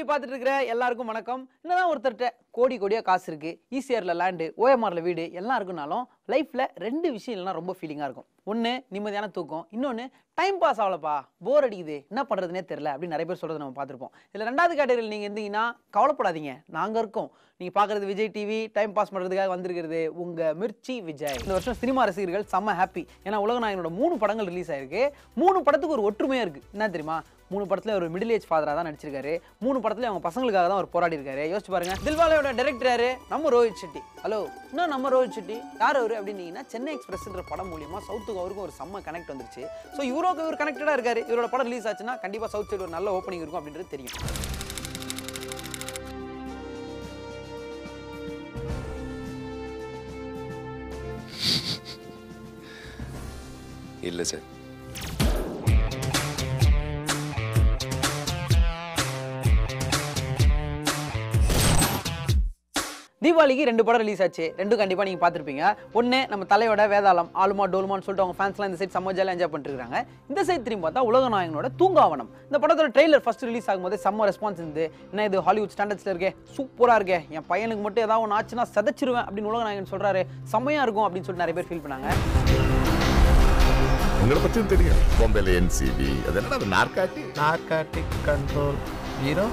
TV பார்த்துட்டு இருக்கிற எல்லாருக்கும் வணக்கம் என்னதான் ஒருத்தர்கிட்ட கோடி கோடியாக காசு இருக்கு ஈசிஆரில் லேண்டு ஓஎம்ஆரில் வீடு எல்லாம் இருக்குனாலும் லைஃப்பில் ரெண்டு விஷயம் இல்லைனா ரொம்ப ஃபீலிங்காக இருக்கும் ஒன்று நிம்மதியான தூக்கம் இன்னொன்று டைம் பாஸ் ஆகலப்பா போர் அடிக்குது என்ன பண்ணுறதுனே தெரில அப்படின்னு நிறைய பேர் சொல்கிறத நம்ம பார்த்துருப்போம் இதில் ரெண்டாவது கேட்டகரியில் நீங்கள் இருந்தீங்கன்னா கவலைப்படாதீங்க நாங்கள் இருக்கோம் நீங்கள் பார்க்குறது விஜய் டிவி டைம் பாஸ் பண்ணுறதுக்காக வந்திருக்கிறது உங்கள் மிர்ச்சி விஜய் இந்த வருஷம் சினிமா ரசிகர்கள் செம்ம ஹாப்பி ஏன்னா உலகநாயகனோட மூணு படங்கள் ரிலீஸ் ஆயிருக்கு மூணு படத்துக்கு ஒரு ஒற்றுமையாக இருக்குது என்ன தெரியுமா மூணு படத்துல ஒரு மிடில் ஏஜ் ஃபாதராக தான் நடிச்சிருக்காரு மூணு படத்துல அவங்க பசங்களுக்காக தான் அவர் போராடி இருக்காரு யோசிச்சு பாருங்க தில்வாலையோட டைரக்டர் யாரு நம்ம ரோஹித் செட்டி ஹலோ இன்னும் நம்ம ரோஹித் செட்டி யார் அவரு அப்படின்னீங்கன்னா சென்னை எக்ஸ்பிரஸ்ன்ற படம் மூலியமா சவுத்துக்கு அவருக்கும் ஒரு செம்ம கனெக்ட் வந்துருச்சு ஸோ இவரோக்கு இவர் கனெக்டடாக இருக்காரு இவரோட படம் ரிலீஸ் ஆச்சுன்னா கண்டிப்பாக சவுத் சைடு ஒரு நல்ல ஓப்பனிங் இருக்கும் அப்படின்றது தெரியும் இல்லை சார் தீபாவளிக்கு ரெண்டு படம் ரிலீஸ் ஆச்சு ரெண்டும் கண்டிப்பாக நீங்கள் பார்த்துருப்பீங்க ஒன்று நம்ம தலையோட வேதாளம் ஆலுமா டோல்மான்னு சொல்லிட்டு அவங்க ஃபேன்ஸ்லாம் இந்த சைட் செம்ம ஜாலியாக என்ஜாய் பண்ணிருக்காங்க இந்த சைட் திரும்பி பார்த்தா உலகநாயகனோட தூங்காவனம் இந்த படத்தோட ட்ரெய்லர் ஃபர்ஸ்ட் ரிலீஸ் ஆகும்போது செம்ம ரெஸ்பான்ஸ் இருந்து என்ன இது ஹாலிவுட் ஸ்டாண்டர்ட்ஸில் இருக்கே சூப்பராக இருக்கே என் பையனுக்கு மட்டும் ஏதாவது ஒன்று ஆச்சுன்னா செதச்சிருவேன் அப்படின்னு உலகநாயகன் சொல்கிறாரு செம்மையாக இருக்கும் அப்படின்னு சொல்லிட்டு நிறைய பேர் ஃபீல் பண்ணாங்க உங்களை பற்றியும் தெரியும் பாம்பேல என்சிபி அது என்னடா அது நார்காட்டி narcotic control bureau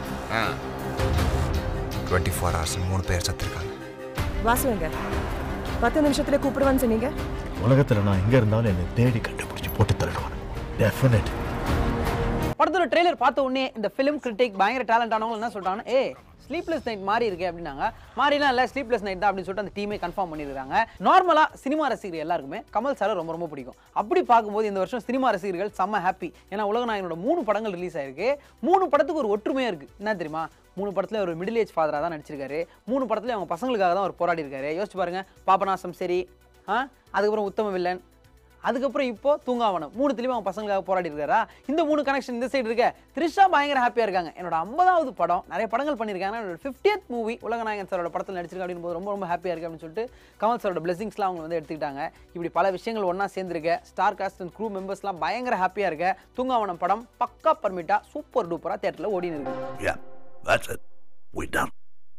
twenty four hours மூணு பேர் செத்துருக்காங்க வாசு எங்க பத்து நிமிஷத்துல கூப்பிடுவான்னு சொன்னீங்க உலகத்துல நான் எங்க இருந்தாலும் என்னை தேடி கண்டுபிடிச்சு போட்டு தள்ளுவான் டெஃபினட் படத்தோட ட்ரெய்லர் பார்த்த உடனே இந்த ஃபிலிம் கிரிட்டிக் பயங்கர டேலண்ட் ஆனவங்க என்ன சொல்றாங்க ஏ ஸ்லீப்லெஸ் நைட் மாறி இருக்கே அப்படின்னாங்க மாறிலாம் இல்லை ஸ்லீப்லெஸ் நைட் தான் அப்படின்னு சொல்லிட்டு அந்த டீமே கன்ஃபார்ம் பண்ணியிருக்காங்க நார்மலாக சினிமா ரசிகர் எல்லாருக்குமே கமல் சாரை ரொம்ப ரொம்ப பிடிக்கும் அப்படி பார்க்கும்போது இந்த வருஷம் சினிமா ரசிகர்கள் செம்ம ஹாப்பி ஏன்னா உலகநாயகனோட மூணு படங்கள் ரிலீஸ் ஆயிருக்கு மூணு படத்துக்கு ஒரு ஒற்றுமையாக இருக்குது என்ன தெரியுமா மூணு படத்துல ஒரு மிடில் ஏஜ் ஃபாதராக தான் நடிச்சிருக்காரு மூணு படத்துல அவங்க பசங்களுக்காக தான் அவர் போராடி இருக்காரு யோசிச்சு பாருங்க பாபநாசம் சரி ஆ அதுக்கப்புறம் உத்தம வில்லன் அதுக்கப்புறம் இப்போ தூங்காவனம் மூணு திரும்பி அவங்க பசங்களுக்காக போராடி இருக்காரா இந்த மூணு கனெக்ஷன் இந்த சைடு இருக்க த்ரிஷா பயங்கர ஹாப்பியா இருக்காங்க என்னோட ஐம்பதாவது படம் நிறைய படங்கள் பண்ணியிருக்காங்க என்னோட ஃபிஃப்டியத் மூவி உலகநாயகன் சாரோட படத்தில் நடிச்சிருக்க அப்படின்னு போது ரொம்ப ரொம்ப ஹாப்பியா இருக்கு அப்படின்னு சொல்லிட்டு கமல் சாரோட பிளெஸிங்ஸ்லாம் அவங்க வந்து எடுத்துக்கிட்டாங்க இப்படி பல விஷயங்கள் ஒன்றா சேர்ந்துருக்க ஸ்டார் காஸ்ட் அண்ட் க்ரூ மெம்பர்ஸ்லாம் பயங்கர ஹாப்பியா இருக்க தூங்காவனம் படம் பக்கா பர்மிட்டா சூப்பர் டூப்பரா தேட்டரில் ஓடின்னு இருக்கு Yeah, that's it. We're done.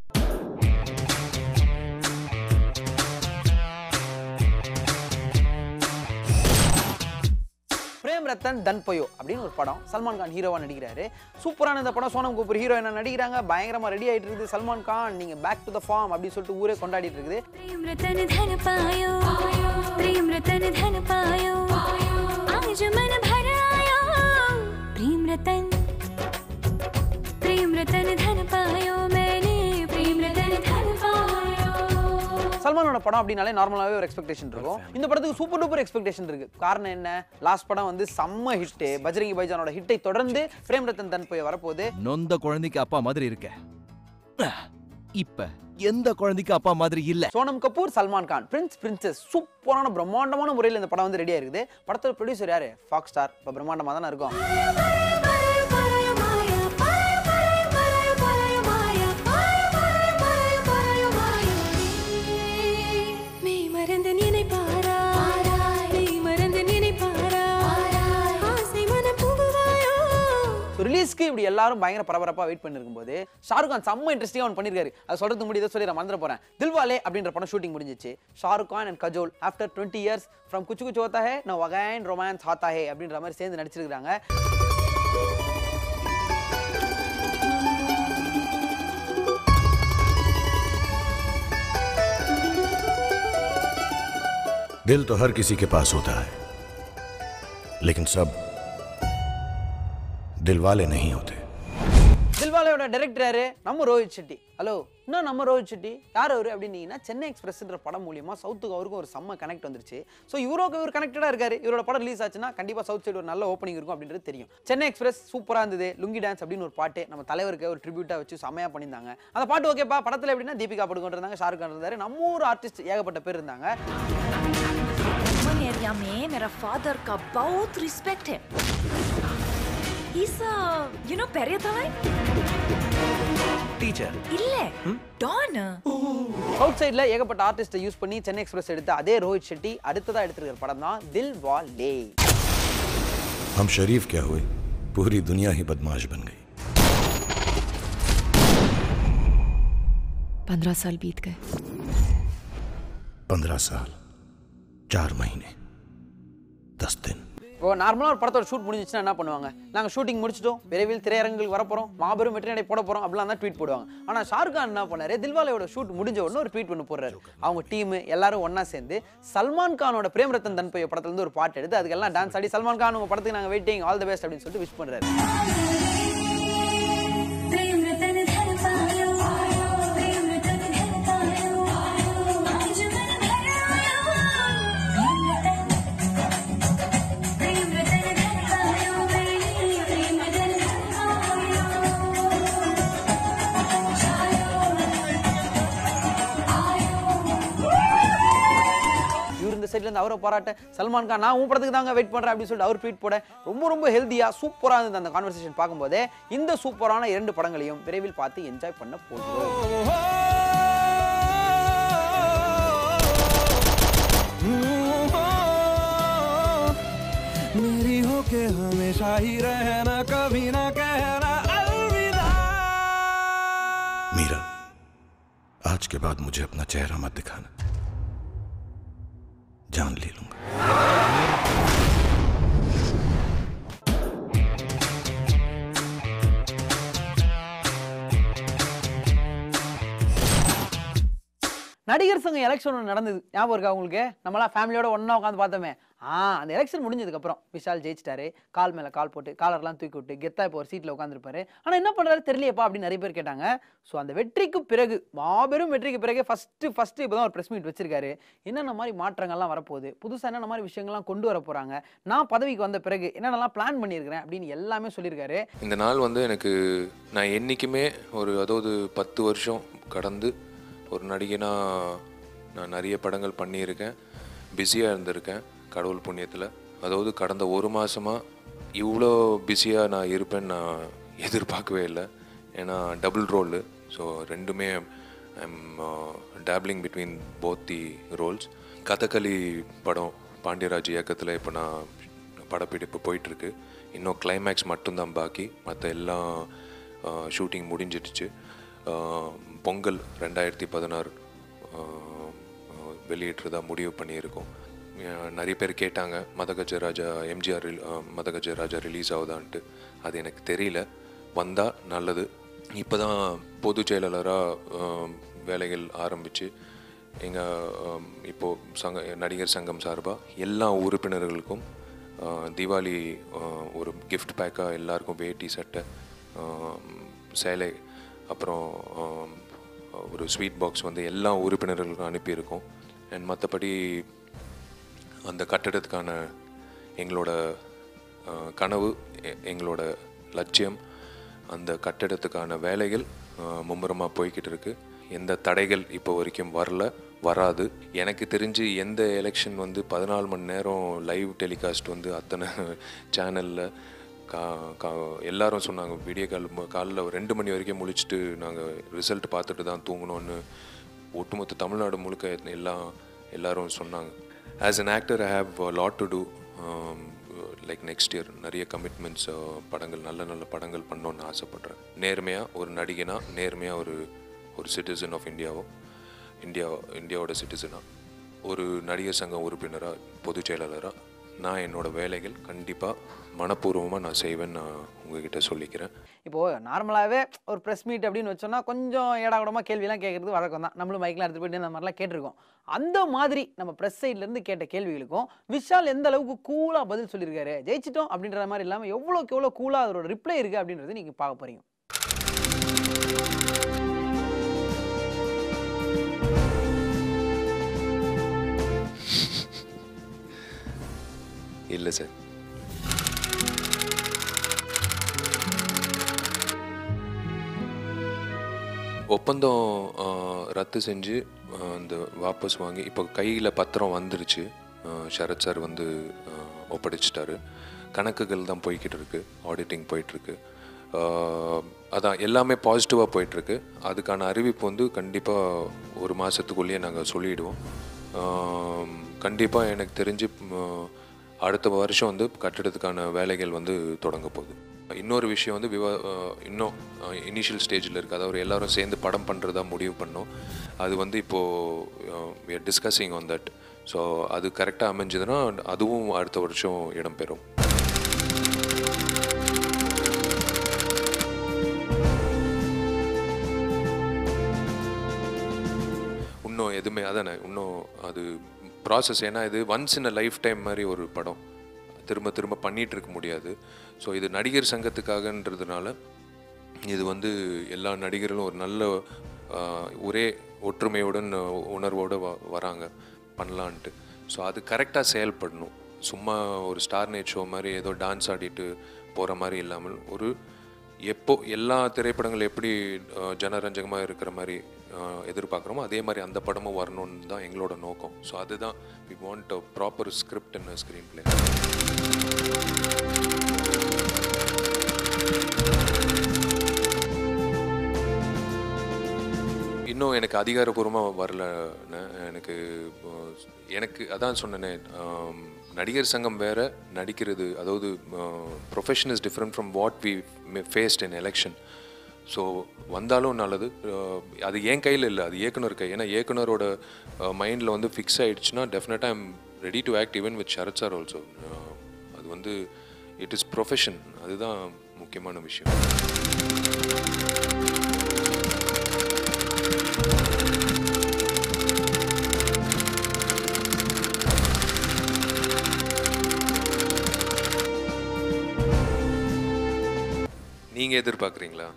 Prem Ratan Dhan Payo அப்படின்னு ஒரு படம் சல்மான் கான் ஹீரோவா நடிக்கிறாரு சூப்பரான இந்த படம் சோனம் கபூர் ஹீரோயினா நடிக்கிறாங்க பயங்கரமா ரெடி ஆயிட்டு இருக்குது சல்மான் கான் நீங்க பேக் டு த ஃபார்ம் அப்படின்னு சொல்லிட்டு ஊரே கொண்டாடிட்டு இருக்குது प्रेम रतन धन पायो प्रेम रतन धन पायो आज मन भर आयो प्रेम रतन प्रेम रतन धन पायो मैंने प्रेम रतन धन पायो சல்மானோட படம் அப்படின்னாலே நார்மலாகவே ஒரு எக்ஸ்பெக்டேஷன் இருக்கும் இந்த படத்துக்கு சூப்பர் டூப்பர் எக்ஸ்பெக்டேஷன் இருக்கு காரணம் என்ன லாஸ்ட் படம் வந்து செம்ம ஹிட் பஜ்ரங்கி பைஜானோட ஹிட்டை தொடர்ந்து பிரேம் ரத்தன் தன் பொயோ வரப்போகுது நொந்த குழந்தைக்கு அப்பா மாதிரி இருக்க இப்ப எந்த குழந்தைக்கு அப்பா மாதிரி இல்ல சோனம் கபூர் சல்மான் கான் பிரின்ஸ் பிரின்சஸ் சூப்பரான பிரம்மாண்டமான முறையில் இந்த படம் வந்து ரெடியாக இருக்குது படத்தோட ப்ரொடியூசர் யாரு ஃபாக்ஸ் ஸ்டார் இப்போ பிரம்மாண்டமாக தானே இருக்கும் மெய் மறந்து நினைப்பாரா மெய் மறந்து நினைப்பாரா ஆசை மனம் புகுவாயோ ஸோ ரிலீஸ்க்கு இப்படி எல்லாரும் பயங்கர பரபரப்பாக வெயிட் பண்ணிருக்கும்போது ஷாருக் கான் செம்ம இன்ட்ரெஸ்டிங்காக ஒன்று பண்ணியிருக்காரு அது சொல்றது முடியுதோ சொல்லி நான் மறந்துட போகிறேன் தில்வாலே அப்படின்ற படம் ஷூட்டிங் முடிஞ்சிச்சு Shahrukh Khan and Kajol after twenty years from Kuch Kuch Hota Hai no வகைன் ரொமான்ஸ் ஹாத்தா ஹே அப்படின்ற மாதிரி சேர்ந்து நடிச்சிருக்காங்க दिल तो हर किसी के पास होता है लेकिन सब दिल वाले नहीं होते தில்வாலையோட டைரக்டர் யாரு நம்ம ரோஹித் செட்டி ஹலோ இன்னும் நம்ம ரோஹித் செட்டி யார் அவர் அப்படின்னீங்கன்னா சென்னை எக்ஸ்பிரஸ்ன்ற படம் மூலியமா சவுத்துக்கு அவருக்கும் ஒரு செம்ம கனெக்ட் வந்துருச்சு ஸோ இவரோக்கு இவர் கனெக்டடாக இருக்காரு இவரோட படம் ரிலீஸ் ஆச்சுன்னா கண்டிப்பாக சவுத் சைடு ஒரு நல்ல ஓப்பனிங் இருக்கும் அப்படின்றது தெரியும் சென்னை எக்ஸ்பிரஸ் சூப்பராக இருந்தது லுங்கி டான்ஸ் அப்படின்னு ஒரு பாட்டு நம்ம தலைவருக்கு ஒரு ட்ரிபியூட்டாக வச்சு செம்மையாக பண்ணியிருந்தாங்க அந்த பாட்டு ஓகேப்பா படத்தில் எப்படின்னா தீபிகா படுகோன் இருந்தாங்க ஷாருக் கான் இருந்தாரு நம்ம ஊர் ஆர்டிஸ்ட் ஏகப்பட்ட பேர் இருந்தாங்க अर्बन एरिया में मेरा फादर का बहुत रिस्पेक्ट है He's a, you know, பெரியதலை டீச்சர் இல்ல டான் அவுட் சைடில் ஏகப்பட்ட ஆர்டிஸ்ட்டை யூஸ் பண்ணி சென்னை எக்ஸ்பிரஸ் எடுத்த அதே ரோஹித் செட்டி அடுத்ததாக எடுத்திருக்கிற படம் தான் தில் வா லே हम शरीफ क्या हुए पूरी दुनिया ही बदमाश बन गई पंद्रह साल बीत गए पंद्रह साल चार महीने दस दिन இப்போ நார்மலாக ஒரு படத்தோட ஷூட் முடிஞ்சிச்சுன்னா என்ன பண்ணுவாங்க நாங்கள் ஷூட்டிங் முடிச்சிட்டோம் விரைவில் திரையரங்குகளுக்கு வரப்போகிறோம் மாபெரும் வெற்றி நடை போட போகிறோம் அப்படிலாம் தான் ட்வீட் போடுவாங்க ஆனால் ஷாருக் கான் என்ன பண்ணாரு தில்வாலையோட ஷூட் முடிஞ்ச உடனே ஒரு ட்வீட் பண்ணி போடுறாரு அவங்க டீம் எல்லாரும் ஒன்றா சேர்ந்து சல்மான் கானோட பிரேம் ரத்தன் தன்பைய படத்துலேருந்து ஒரு பாட்டு எடுத்து அதுக்கெல்லாம் டான்ஸ் ஆடி சல்மான் கான் உங்கள் படத்துக்கு நாங்கள் வெயிட்டிங் ஆல் தி பெஸ்ட் அப்படின்னு சொல்லிட்டு விஷ் பண்ணுறாரு प्रेम रतन धन पायो प्रेम रतन धन पायो आज मन भर आयो प्रेम रतन प्रेम रतन धन पायो प्रेम रतन धन पायो இவர் இந்த சைட்ல இருந்து அவரை பாராட்ட சல்மான் கான் நான் உன் படத்துக்கு தாங்க வெயிட் பண்றேன் அப்படின்னு சொல்லிட்டு அவர் ட்வீட் போட ரொம்ப ரொம்ப ஹெல்த்தியா சூப்பரா இருந்தது அந்த கான்வர்சேஷன் பார்க்கும்போதே இந்த சூப்பரான இரண்டு படங்களையும் விரைவில் பார்த்து என்ஜாய் பண்ண போகிறோம் मेरी होके हमेशा ही रहना कभी ना कहना अलविदा मीरा आज के बाद मुझे अपना चेहरा मत दिखाना जान ले लूंगा நடிகர் சங்கம் எலெக்ஷன் ஒன்று நடந்தது ஞாபகம் இருக்கா உங்களுக்கு நம்மளாம் ஃபேமிலியோட ஒன்றா உட்காந்து பார்த்தோமே ஆ அந்த எலெக்ஷன் முடிஞ்சதுக்கப்புறம் விஷால் ஜெயிச்சிட்டாரு கால் மேலே கால் போட்டு காலர்லாம் தூக்கி விட்டு கெத்தா இப்போ ஒரு சீட்டில் உட்காந்துருப்பாரு ஆனால் என்ன பண்ணுறாரு தெரியலையப்பா அப்படின்னு நிறைய பேர் கேட்டாங்க ஸோ அந்த வெற்றிக்கு பிறகு மாபெரும் வெற்றிக்கு பிறகு ஃபஸ்ட்டு ஃபஸ்ட்டு இப்போ தான் ஒரு ப்ரெஸ் மீட் வச்சிருக்காரு என்னென்ன மாதிரி மாற்றங்கள்லாம் வரப்போகுது புதுசாக என்னென்ன மாதிரி விஷயங்கள்லாம் கொண்டு வர போகிறாங்க நான் பதவிக்கு வந்த பிறகு என்னென்னலாம் பிளான் பண்ணியிருக்கிறேன் அப்படின்னு எல்லாமே சொல்லியிருக்காரு இந்த நாள் வந்து எனக்கு நான் என்றைக்குமே ஒரு அதாவது பத்து வருஷம் கடந்து ஒரு நடிகனா நான் நிறைய படங்கள் பண்ணியிருக்கேன் பிஸியாக இருந்திருக்கேன் கடவுள் புண்ணியத்தில் அதாவது கடந்த ஒரு மாதமாக இவ்வளோ பிஸியாக நான் இருப்பேன்னு நான் எதிர்பார்க்கவே இல்லை ஏன்னா டபுள் ரோலு ஸோ ரெண்டுமே I'm dabbling between both the roles Kathakali படம் பாண்டியராஜ் இயக்கத்தில் இப்போ நான் படப்பிடிப்பு போயிட்டுருக்கு இன்னும் கிளைமேக்ஸ் மட்டும்தான் பாக்கி மற்ற எல்லாம் ஷூட்டிங் முடிஞ்சிடுச்சு ஆஹ் பொங்கல் ரெண்டாயிரத்தி பதினாறு வெளியிட்டுறதா முடிவு பண்ணியிருக்கோம் ஆஹ் நிறைய பேர் கேட்டாங்க மதகஜ ராஜா எம்ஜிஆர் மதகஜ ராஜா ரிலீஸ் ஆகுதான்ட்டு அது எனக்கு தெரியல வந்தால் நல்லது இப்போ தான் பொதுச் செயலாளராக வேலைகள் ஆரம்பித்து எங்கள் இப்போது சங்க நடிகர் சங்கம் சார்பாக எல்லா உறுப்பினர்களுக்கும் ஆஹ் தீபாவளி ஆஹ் ஒரு gift பேக்காக எல்லாருக்கும் வேட்டி சட்டை ஆஹ் சேலை அப்புறம் ஆஹ் ஒரு ஸ்வீட் பாக்ஸ் வந்து எல்லா உறுப்பினர்களுக்கும் அனுப்பியிருக்கோம் அண்ட் மற்றபடி அந்த கட்டடத்துக்கான எங்களோட ஆஹ் கனவு எ- எங்களோட லட்சியம் அந்த கட்டடத்துக்கான வேலைகள் மும்முரமாக போய்கிட்டு இருக்கு எந்த தடைகள் இப்போ வரைக்கும் வரல வராது எனக்கு தெரிஞ்சு எந்த எலெக்ஷன் வந்து பதினாலு மணி நேரம் லைவ் டெலிகாஸ்ட் வந்து அத்தனை சேனலில் கா கா எல்லாரும் சொன்னாங்க வீடியோ கால் காலைல ஒரு ரெண்டு மணி வரைக்கும் முழிச்சிட்டு நாங்கள் ரிசல்ட் பார்த்துட்டு தான் தூங்கணும்னு ஒட்டுமொத்த தமிழ்நாடு முழுக்க எல்லாம் எல்லாரும் சொன்னாங்க as an actor I have lot to do like next year நிறைய கமிட்மெண்ட்ஸ் படங்கள் நல்ல நல்ல படங்கள் பண்ணணும்னு ஆசைப்பட்றேன் நேர்மையாக ஒரு நடிகனாக நேர்மையாக ஒரு ஒரு சிட்டிசன் ஆஃப் இந்தியாவோ இந்தியா இந்தியாவோட சிட்டிசனாக ஒரு நடிகர் சங்க உறுப்பினராக பொதுச் செயலாளராக நான் என்னோட வேலைகள் கண்டிப்பாக மனப்பூர்வமாக நான் செய்வேன்னு நான் உங்ககிட்ட சொல்லிக்கிறேன் இப்போது நார்மலாகவே ஒரு ப்ரெஸ் மீட் அப்படின்னு வச்சோம்னா கொஞ்சம் ஏடாகூடமாக கேள்விலாம் கேட்குறது வழக்கம் தான் நம்மளும் மைக்கெலாம் எடுத்துகிட்டு போயிட்டு இந்த மாதிரிலாம் கேட்டிருக்கோம் அந்த மாதிரி நம்ம ப்ரெஸ் சைட்லேருந்து கேட்ட கேள்விகளுக்கும் விஷால் எந்த அளவுக்கு கூலாக பதில் சொல்லியிருக்காரு ஜெயிச்சிட்டோம் அப்படின்ற மாதிரி இல்லாமல் எவ்வளோக்கு எவ்வளோ கூலாக அதோட ரிப்ளை இருக்குது அப்படின்றது நீங்கள் பார்க்க போகிறீங்க இல்லை சார் ஒப்பந்தம் ஆஹ், ரத்து செஞ்சு ஆஹ், அந்த வாபஸ் வாங்கி இப்போ கையில் பத்திரம் வந்துருச்சு ஆஹ், சரத் சார் வந்து ஆஹ், ஒப்படைச்சிட்டாரு கணக்குகள் தான் போய்கிட்டு இருக்கு ஆடிட்டிங் போயிட்டுருக்கு அதான் எல்லாமே பாசிட்டிவாக போயிட்டுருக்கு அதுக்கான அறிவிப்பு வந்து கண்டிப்பாக ஒரு மாதத்துக்குள்ளேயே நாங்கள் சொல்லிடுவோம் கண்டிப்பாக எனக்கு தெரிஞ்சு ம், அடுத்த வருஷம் வந்து கட்டிடத்துக்கான வேலைகள் வந்து தொடங்க போகுது இன்னொரு விஷயம் வந்து விவா அஹ் இன்னும் இனிஷியல் ஸ்டேஜில் இருக்குது அதாவது எல்லாரும் சேர்ந்து படம் பண்ணுறதா முடிவு பண்ணோம் அது வந்து இப்போது டிஸ்கஸிங் ஆன் தட் ஸோ அது கரெக்டாக அமைஞ்சதுன்னா அதுவும் அடுத்த வருஷம் இடம்பெறும் இன்னும் எதுவுமே அதானே இன்னும் அது ப்ராசஸ் ஏன்னா இது once in a lifetime மாதிரி ஒரு படம் திரும்ப திரும்ப பண்ணிட்டு இருக்க முடியாது ஸோ இது நடிகர் சங்கத்துக்காகன்றதுனால இது வந்து எல்லா நடிகர்களும் ஒரு நல்ல ஆஹ், ஒரே ஒற்றுமையுடன் உணர்வோடு வ வராங்க பண்ணலான்ட்டு ஸோ அது கரெக்டாக செயல்படணும் சும்மா ஒரு ஸ்டார் நைட் ஷோ மாதிரி ஏதோ டான்ஸ் ஆடிட்டு போகிற மாதிரி இல்லாமல் ஒரு எப்போ எல்லா திரைப்படங்கள் எப்படி அஹ், ஜனரஞ்சகமாக இருக்கிற மாதிரி அஹ், எதிர்பார்க்குறோமோ அதே மாதிரி அந்த படமும் வரணும்னு தான் எங்களோட நோக்கம் ஸோ அதுதான் we want a proper script and screenplay இன்னும் எனக்கு அதிகாரப்பூர்வமாக வரல எனக்கு இப்போ எனக்கு அதான் சொன்னேனே ஆம், நடிகர் சங்கம் வேற நடிக்கிறது அதாவது profession is different from what we faced in election so வந்தாலும் நல்லது அஹ், அது என் கையில் இல்லை அது இயக்குனர் கை ஏன்னா இயக்குனரோட மைண்டில் வந்து ஃபிக்ஸ் ஆயிடுச்சுன்னா டெஃபினட்டாக I'm ready to act even with Sarath sir also அது வந்து இட் இஸ் ப்ரொஃபஷன் அதுதான் முக்கியமான விஷயம் நீங்கள் எதிர்பார்க்குறீங்களா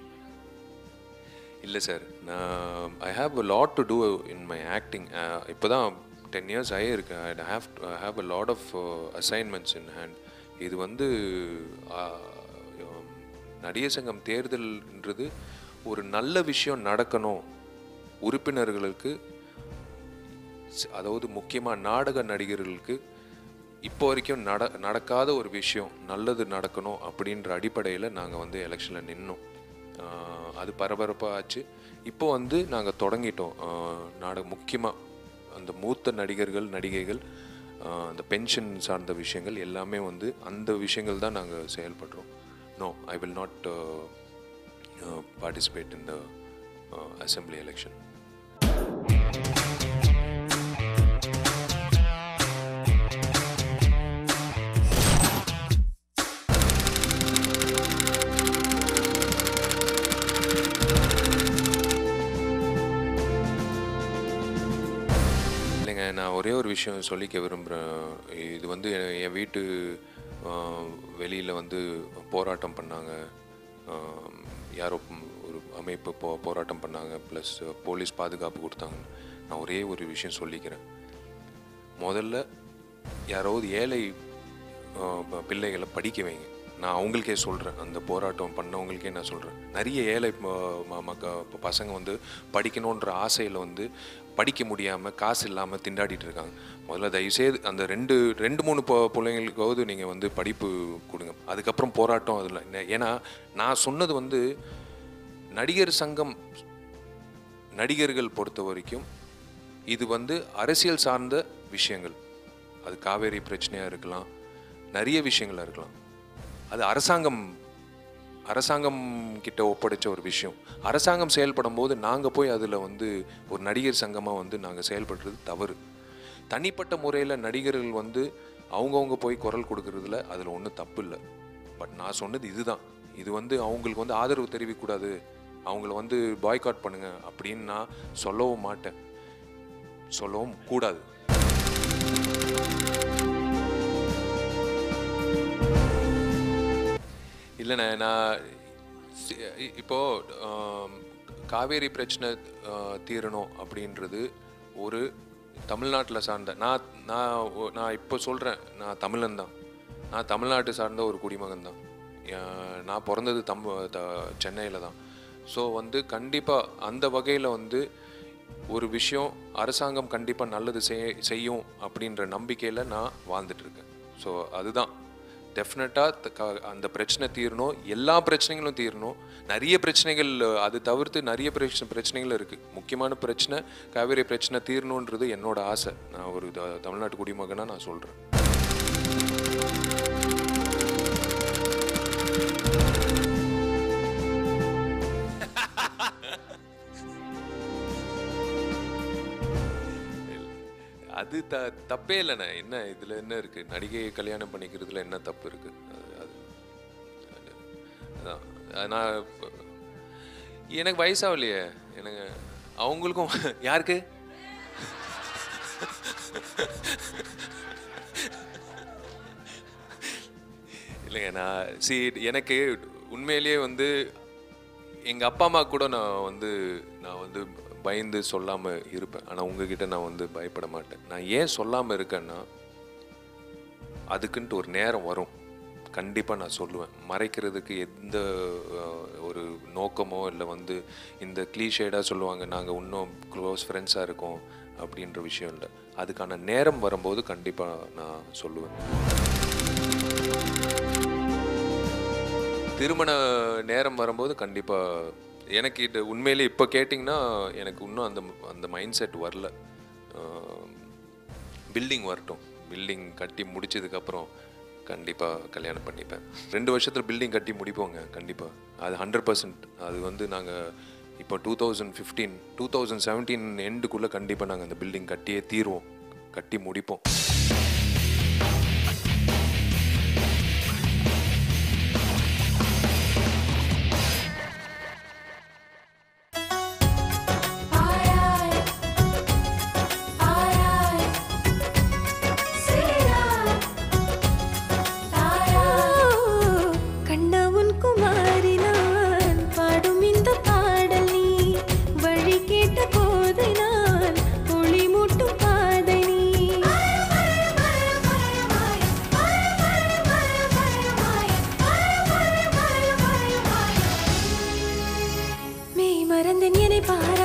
இல்லை சார் நான் I have a lot to do in my acting இப்போ தான் டென் இயர்ஸ் ஆகியிருக்கு I have I have a lot of assignments in hand இது வந்து ஆஹ், நடிகர் சங்கம் தேர்தல்ன்றது ஒரு நல்ல விஷயம் நடக்கணும் உறுப்பினர்களுக்கு ஸ்- அதாவது முக்கியமாக நாடக நடிகர்களுக்கு இப்போ வரைக்கும் நட நடக்காத ஒரு விஷயம் நல்லது நடக்கணும் அப்படின்ற அடிப்படையில் நாங்கள் வந்து எலெக்ஷனில் நின்னோம் ஆஹ் அது பரபரப்பாக ஆச்சு இப்போ வந்து நாங்கள் தொடங்கிட்டோம் ஆஹ் நாடக முக்கியமாக அந்த மூத்த நடிகர்கள் நடிகைகள் ஆஹ் அந்த பென்ஷன் சார்ந்த விஷயங்கள் எல்லாமே வந்து அந்த விஷயங்கள் தான் நாங்கள் செயல்படுறோம் no I will not participate in the assembly election இல்லைங்க நான் ஒரே ஒரு விஷயம் சொல்லிக்க விரும்புகிறேன் இது வந்து என் என் வீட்டு வெளியில் வந்து போராட்டம் பண்ணாங்க ஆஹ், யாரோ ம், ஒரு அமைப்பு போ போராட்டம் பண்ணாங்க ப்ளஸ் போலீஸ் பாதுகாப்பு கொடுத்தாங்க நான் ஒரே ஒரு விஷயம் சொல்லிக்கிறேன் முதல்ல யாராவது ஏழை ஆஹ், ப- பிள்ளைகளை படிக்க வைங்க நான் அவங்களுக்கே சொல்கிறேன் அந்த போராட்டம் பண்ணவங்களுக்கே நான் சொல்கிறேன் நிறைய ஏழை ம- ம- மக்க ப- பசங்க வந்து படிக்கணுன்ற ஆசையில் வந்து படிக்க முடியாமல் காசு இல்லாமல் திண்டாடிட்டு இருக்காங்க முதல்ல தயவுசெய்து அந்த ரெண்டு ரெண்டு மூணு பொ பிள்ளைங்களுக்காவது நீங்கள் வந்து படிப்பு கொடுங்க அதுக்கப்புறம் போராட்டம் அதில் ஏன்னா நான் சொன்னது வந்து நடிகர் சங்கம் நடிகர்கள் பொறுத்த வரைக்கும் இது வந்து அரசியல் சார்ந்த விஷயங்கள் அது காவேரி பிரச்சனையாக இருக்கலாம் நிறைய விஷயங்களா இருக்கலாம் அது அரசாங்கம் அரசாங்கம் கிட்ட ஒப்படைச்ச ஒரு விஷயம் அரசாங்கம் செயல்படும் போது நாங்கள் போய் அதில் வந்து ஒரு நடிகர் சங்கமாக வந்து நாங்கள் செயல்படுறது தவறு தனிப்பட்ட முறையில் நடிகர்கள் வந்து அவங்கவுங்க போய் குரல் கொடுக்கறதுல அதில் ஒன்றும் தப்பு இல்லை பட் நான் சொன்னது இதுதான் இது வந்து அவங்களுக்கு வந்து ஆதரவு தெரிவிக்கக்கூடாது அவங்கள வந்து பாய்காட் பண்ணுங்க அப்படின்னு நான் சொல்லவும் மாட்டேன் சொல்லவும் கூடாது இல்லைண்ணே நான் சி- இ- இப்போ ஆம், காவேரி பிரச்சனை ஆ, தீரணும் அப்படின்றது ஒரு தமிழ்நாட்டில் சார்ந்த நான் நான் ஒ- நான் இப்போ சொல்கிறேன் நான் தமிழன் தான் நான் தமிழ்நாட்டு சார்ந்த ஒரு குடிமகன் தான் ஏன், நான் பிறந்தது தம் த சென்னையில் தான் ஸோ வந்து கண்டிப்பாக அந்த வகையில் வந்து ஒரு விஷயம் அரசாங்கம் கண்டிப்பாக நல்லது செய் செய்யும் அப்படின்ற நம்பிக்கையில் நான் வாழ்ந்துட்டுருக்கேன் ஸோ அதுதான் டெஃபினட்டாக அந்த பிரச்சனை தீரணும் எல்லா பிரச்சனைகளும் தீரணும் நிறைய பிரச்சனைகள் அஹ், அது தவிர்த்து நிறைய பிரச்சனை பிரச்சனைகள் இருக்குது முக்கியமான பிரச்சனை காவேரி பிரச்சனை தீரணுன்றது என்னோட ஆசை நான் ஒரு த- தமிழ்நாட்டு குடிமகனாக நான் சொல்கிறேன் அது த தப்பே இல்லைண்ணே என்ன இதில் என்ன இருக்கு நடிகையை கல்யாணம் பண்ணிக்கிறதுல என்ன தப்பு இருக்கு அது அது அது- அதான் அது நான் இப்ப- எனக்கு வயசாகலையே எனக்கு அவங்களுக்கும் யாருக்கு இல்லைங்க நான் சி எனக்கு உண்மையிலேயே வந்து எங்கள் அப்பா அம்மா கூட நான் வந்து நான் வந்து பயந்து சொல்லாமல் இருப்பேன் ஆனால் உங்ககிட்ட நான் வந்து பயப்பட மாட்டேன் நான் ஏன் சொல்லாமல் இருக்கேன்னா அதுக்குன்ட்டு ஒரு நேரம் வரும் கண்டிப்பாக நான் சொல்லுவேன் மறைக்கிறதுக்கு எந்த அஹ், ஒரு நோக்கமோ இல்லை வந்து இந்த க்ளீஷேடாக சொல்லுவாங்க நாங்கள் இன்னும் க்ளோஸ் ஃப்ரெண்ட்ஸாக இருக்கோம் அப்படின்ற விஷயம் இல்லை அதுக்கான நேரம் வரும்போது கண்டிப்பாக நான் சொல்லுவேன் திருமண நேரம் வரும்போது கண்டிப்பாக எனக்கு இது உண்மையிலே இப்போ கேட்டிங்கன்னா எனக்கு இன்னும் அந்த அந்த மைண்ட் செட் வரல பில்டிங் வரட்டும் பில்டிங் கட்டி முடிச்சதுக்கப்புறம் கண்டிப்பாக கல்யாணம் பண்ணிப்பேன் ரெண்டு வருஷத்தில் பில்டிங் கட்டி முடிப்போங்க கண்டிப்பாக அது ஹண்ட்ரட் பர்சன்ட் அது வந்து நாங்கள் இப்போ two thousand fifteen two thousand seventeen எண்டுக்குள்ளே கண்டிப்பாக நாங்கள் அந்த பில்டிங் கட்டியே தீருவோம் கட்டி முடிப்போம் கண்ணாவுன் குமாரி நான் பாடும் இந்த பாடல் நீ வழி கேட்ட போது நான் ஒளி மூட்டும் பாதை நீ மெய் மறந்தேன் என்னை பார்